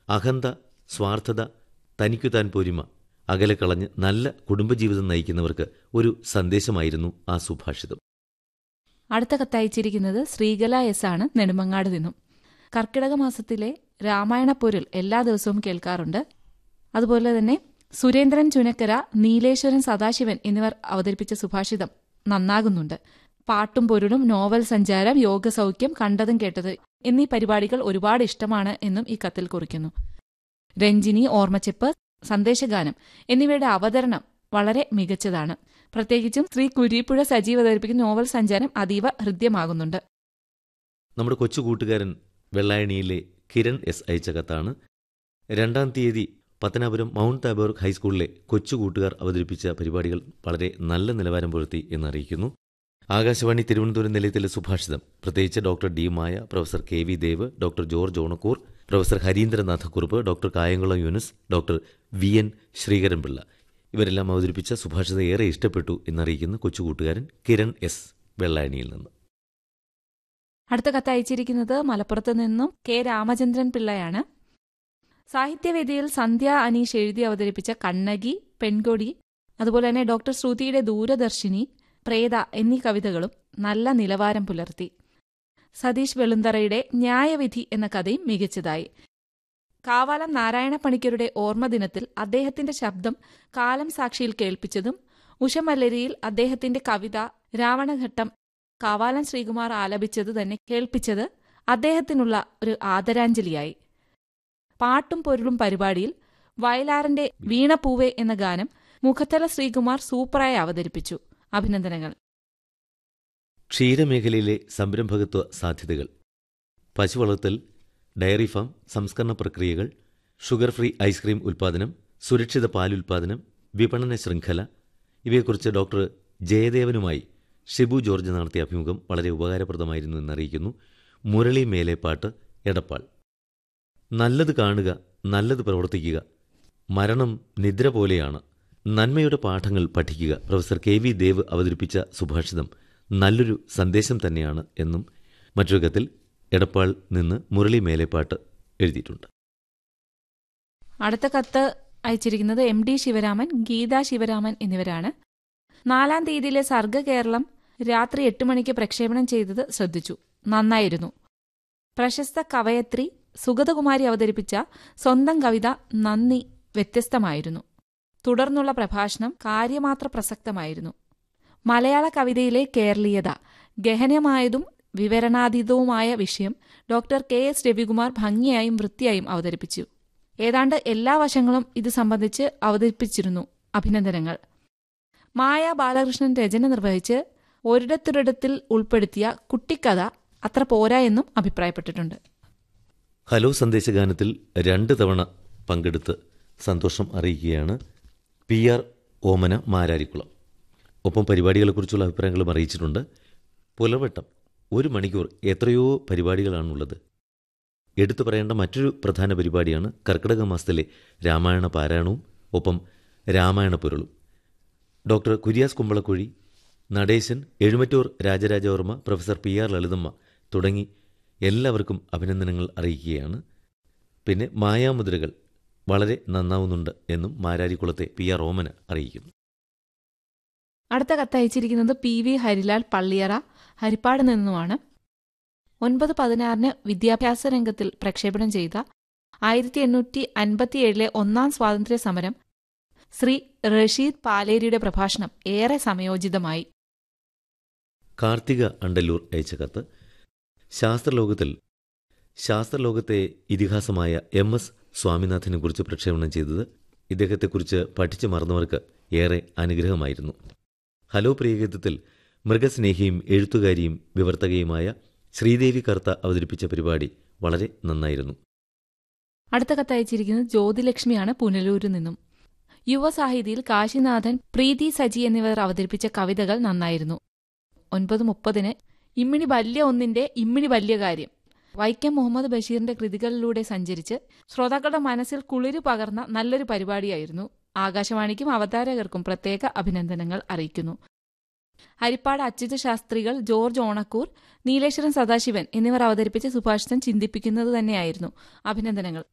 അഹന്ത സ്വാർത്ഥത തനിക്കു താൻ പോരിമ അകലെ കളഞ്ഞ് നല്ല കുടുംബജീവിതം നയിക്കുന്നവർക്ക് ഒരു സന്ദേശമായിരുന്നു ആ സുഭാഷിതം അടുത്ത കത്തയച്ചിരിക്കുന്നത് ശ്രീകല എസ് ആണ് നെടുമങ്ങാട് നിന്നും കർക്കിടക മാസത്തിലെ രാമായണ പൊരുൾ എല്ലാ ദിവസവും കേൾക്കാറുണ്ട് അതുപോലെ തന്നെ സുരേന്ദ്രൻ ചുനക്കര നീലേശ്വരൻ സദാശിവൻ എന്നിവർ അവതരിപ്പിച്ച സുഭാഷിതം നന്നാകുന്നുണ്ട് പാട്ടും പൊരുളും നോവൽ സഞ്ചാരം യോഗസൗഖ്യം കണ്ടതും കേട്ടത് എന്നീ പരിപാടികൾ ഒരുപാട് ഇഷ്ടമാണ് എന്നും ഈ കത്തിൽ കുറിക്കുന്നു രഞ്ജിനി ഓർമ്മച്ചെപ്പ് സന്ദേശഗാനം എന്നിവയുടെ അവതരണം വളരെ മികച്ചതാണ് പ്രത്യേകിച്ചും ശ്രീ കുരീപ്പുഴ സജീവ് അവതരിപ്പിക്കുന്ന നോവൽ സഞ്ചാരം അതീവ ഹൃദ്യമാകുന്നുണ്ട് നമ്മുടെ കൊച്ചു കൂട്ടുകാരൻ വെള്ളായണിയിലെ കിരൺ എസ് അയച്ച കത്താണ് രണ്ടാം തീയതി പത്തനാപുരം മൗണ്ട് താബോർ ഹൈസ്കൂളിലെ കൊച്ചു കൂട്ടുകാർ അവതരിപ്പിച്ച പരിപാടികൾ വളരെ നല്ല നിലവാരം പുലർത്തി എന്നറിയിക്കുന്നു ആകാശവാണി തിരുവനന്തപുരം നിലയത്തിലെ സുഭാഷിതം പ്രത്യേകിച്ച് doctor D Maya professor K V Dev doctor George Onakkoor professor Harindranathakurup doctor Kayamkulam Yunus doctor V N Sreekaranpilla ഇവരെല്ലാം അവതരിപ്പിച്ച സുഭാഷിതം ഏറെ ഇഷ്ടപ്പെട്ടു എന്നറിയിക്കുന്ന കൊച്ചുകൂട്ടുകാരൻ കിരൺ എസ് വെള്ളായണിയിൽ നിന്ന് അടുത്ത കത്ത് അയച്ചിരിക്കുന്നത് മലപ്പുറത്ത് നിന്നും കെ രാമചന്ദ്രൻ പിള്ളയാണ് സാഹിത്യവേദിയിൽ സന്ധ്യ അനീഷ് എഴുതി അവതരിപ്പിച്ച കണ്ണകി പെൺകൊടി അതുപോലെ തന്നെ ഡോക്ടർ ശ്രുതിയുടെ ദൂരദർശിനി പ്രേത എന്നീ കവിതകളും നല്ല നിലവാരം പുലർത്തി സതീഷ് വെളുന്തറയുടെ ന്യായവിധി എന്ന കഥയും മികച്ചതായി കാവാലം നാരായണ പണിക്കരുടെ ഓർമ്മദിനത്തിൽ അദ്ദേഹത്തിന്റെ ശബ്ദം കാലം സാക്ഷിയിൽ കേൾപ്പിച്ചതും ഉഷമല്ലരിയിൽ അദ്ദേഹത്തിന്റെ കവിത രാവണഘട്ടം കാവാലം ശ്രീകുമാർ ആലപിച്ചത് തന്നെ കേൾപ്പിച്ചത് അദ്ദേഹത്തിനുള്ള ഒരു ആദരാഞ്ജലിയായി പാട്ടും പൊരുളും പരിപാടിയിൽ വയലാറിന്റെ വീണപൂവേ എന്ന ഗാനം മുഖത്തല ശ്രീകുമാർ സൂപ്പറായി അവതരിപ്പിച്ചു അഭിനന്ദനങ്ങൾ ക്ഷീരമേഖലയിലെ സംരംഭകത്വ സാധ്യതകൾ പശു വളർത്തൽ ഡയറി ഫാം സംസ്കരണ പ്രക്രിയകൾ ഷുഗർ ഫ്രീ ഐസ്ക്രീം ഉൽപ്പാദനം സുരക്ഷിത പാലുൽപാദനം വിപണന ശൃംഖല ഇവയെക്കുറിച്ച് ഡോക്ടർ ജയദേവനുമായി ഷിബു ജോർജ് നടത്തിയ അഭിമുഖം വളരെ ഉപകാരപ്രദമായിരുന്നു എന്നറിയിക്കുന്നു മുരളി മേലേപ്പാട്ട് എടപ്പാൾ നല്ലത് കാണുക നല്ലത് പ്രവർത്തിക്കുക മരണം നിദ്ര പോലെയാണ് നന്മയുടെ പാഠങ്ങൾ പഠിക്കുക പ്രൊഫസർ കെ വി ദേവ് അവതരിപ്പിച്ച സുഭാഷിതം നല്ലൊരു സന്ദേശം തന്നെയാണ് എന്നും മറ്റൊരു കത്തിൽ എടപ്പാൾ നിന്ന് മുരളി മേലേപ്പാട്ട് എഴുതിയിട്ടുണ്ട് അടുത്ത കത്ത് അയച്ചിരിക്കുന്നത് എം ഡി ശിവരാമൻ ഗീത ശിവരാമൻ എന്നിവരാണ് നാലാം തീയതിയിലെ സർഗ കേരളം രാത്രി എട്ട് മണിക്ക് പ്രക്ഷേപണം ചെയ്തത് ശ്രദ്ധിച്ചു നന്നായിരുന്നു പ്രശസ്ത കവയത്രി സുഗതകുമാരി അവതരിപ്പിച്ച സ്വന്തം കവിത നന്ദി വ്യത്യസ്തമായിരുന്നു തുടർന്നുള്ള പ്രഭാഷണം കാര്യമാത്ര പ്രസക്തമായിരുന്നു മലയാള കവിതയിലെ കേരളീയത ഗഹനമായതും വിവരണാതീതവുമായ വിഷയം ഡോക്ടർ കെ എസ് രവികുമാർ ഭംഗിയായും വൃത്തിയായും അവതരിപ്പിച്ചു ഏതാണ്ട് എല്ലാ വശങ്ങളും ഇത് സംബന്ധിച്ച് അവതരിപ്പിച്ചിരുന്നു അഭിനന്ദനങ്ങൾ മായ ബാലകൃഷ്ണൻ രചന നിർവഹിച്ച് ഒരിടത്തൊരിടത്തിൽ ഉൾപ്പെടുത്തിയ കുട്ടിക്കഥ അത്ര പോരാ എന്നും അഭിപ്രായപ്പെട്ടിട്ടുണ്ട് ഹലോ സന്ദേശഗാനത്തിൽ രണ്ട് തവണ പങ്കെടുത്ത് സന്തോഷം അറിയിക്കുകയാണ് പി ആർ ഓമന മാരാരിക്കുളം ഒപ്പം പരിപാടികളെക്കുറിച്ചുള്ള അഭിപ്രായങ്ങളും അറിയിച്ചിട്ടുണ്ട് പുലർവട്ടം ഒരു മണിക്കൂർ എത്രയോ പരിപാടികളാണുള്ളത് എടുത്തു പറയേണ്ട മറ്റൊരു പ്രധാന പരിപാടിയാണ് കർക്കിടക മാസത്തിലെ രാമായണ പാരായണവും ഒപ്പം രാമായണ പൊരുളും doctor Kuryas Kumbalakuzhi Nadesan Ezhumattoor Rajarajavarma professor P R Lalithamma തുടങ്ങി എല്ലാവർക്കും അഭിനന്ദനങ്ങൾ അറിയിക്കുകയാണ് പിന്നെ മായാമുദ്രകൾ വളരെ നന്നാവുന്നുണ്ട് എന്നും മാരാരിക്കുളത്തെ പി ആർ ഓമന അറിയിക്കുന്നു അടുത്ത കത്തയച്ചിരിക്കുന്നത് പി വി ഹരിലാൽ പള്ളിയറ ഹരിപ്പാട് നിന്നുമാണ് ഒൻപത് പതിനാറിന് വിദ്യാഭ്യാസ രംഗത്തിൽ പ്രക്ഷേപണം ചെയ്ത ആയിരത്തി എണ്ണൂറ്റി അൻപത്തിയേഴിലെ ഒന്നാം സ്വാതന്ത്ര്യ സമരം ശ്രീ റഷീദ് പാലേരിയുടെ പ്രഭാഷണം ഏറെ സമയോചിതമായി കാർത്തിക അണ്ടല്ലൂർ അയച്ച കത്ത് ശാസ്ത്രലോകത്തിൽ ശാസ്ത്രലോകത്തെ ഇതിഹാസമായ എം എസ് സ്വാമിനാഥനെക്കുറിച്ച് പ്രക്ഷേപണം ചെയ്തത് ഇദ്ദേഹത്തെക്കുറിച്ച് പഠിച്ചു മറന്നവർക്ക് ഏറെ അനുഗ്രഹമായിരുന്നു ഹലോ പ്രിയഗീതത്തിൽ മൃഗസ്നേഹിയും എഴുത്തുകാരിയും വിവർത്തകയുമായ ശ്രീദേവി കർത്ത അവതരിപ്പിച്ച പരിപാടി വളരെ നന്നായിരുന്നു അടുത്ത കത്തയച്ചിരിക്കുന്നത് ജ്യോതിലക്ഷ്മിയാണ് പുനലൂരിൽ നിന്നും യുവസാഹിതിയിൽ കാശിനാഥൻ പ്രീതി സജി എന്നിവർ അവതരിപ്പിച്ച കവിതകൾ നന്നായിരുന്നു ഒൻപത് മുപ്പതിന് ഇമ്മിണി വല്യ ഒന്നിന്റെ ഇമ്മിണി വല്യ കാര്യം വൈക്കം മുഹമ്മദ് ബഷീറിന്റെ കൃതികളിലൂടെ സഞ്ചരിച്ച് ശ്രോതാക്കളുടെ മനസ്സിൽ കുളിര് പകർന്ന നല്ലൊരു പരിപാടിയായിരുന്നു ആകാശവാണിക്കും അവതാരകർക്കും പ്രത്യേക അഭിനന്ദനങ്ങൾ അറിയിക്കുന്നു ഹരിപ്പാട് അച്യുത ശാസ്ത്രികൾ ജോർജ് ഓണക്കൂർ നീലേശ്വരൻ സദാശിവൻ എന്നിവർ അവതരിപ്പിച്ച സുഭാഷിതം ചിന്തിപ്പിക്കുന്നത് തന്നെയായിരുന്നു അഭിനന്ദനങ്ങൾ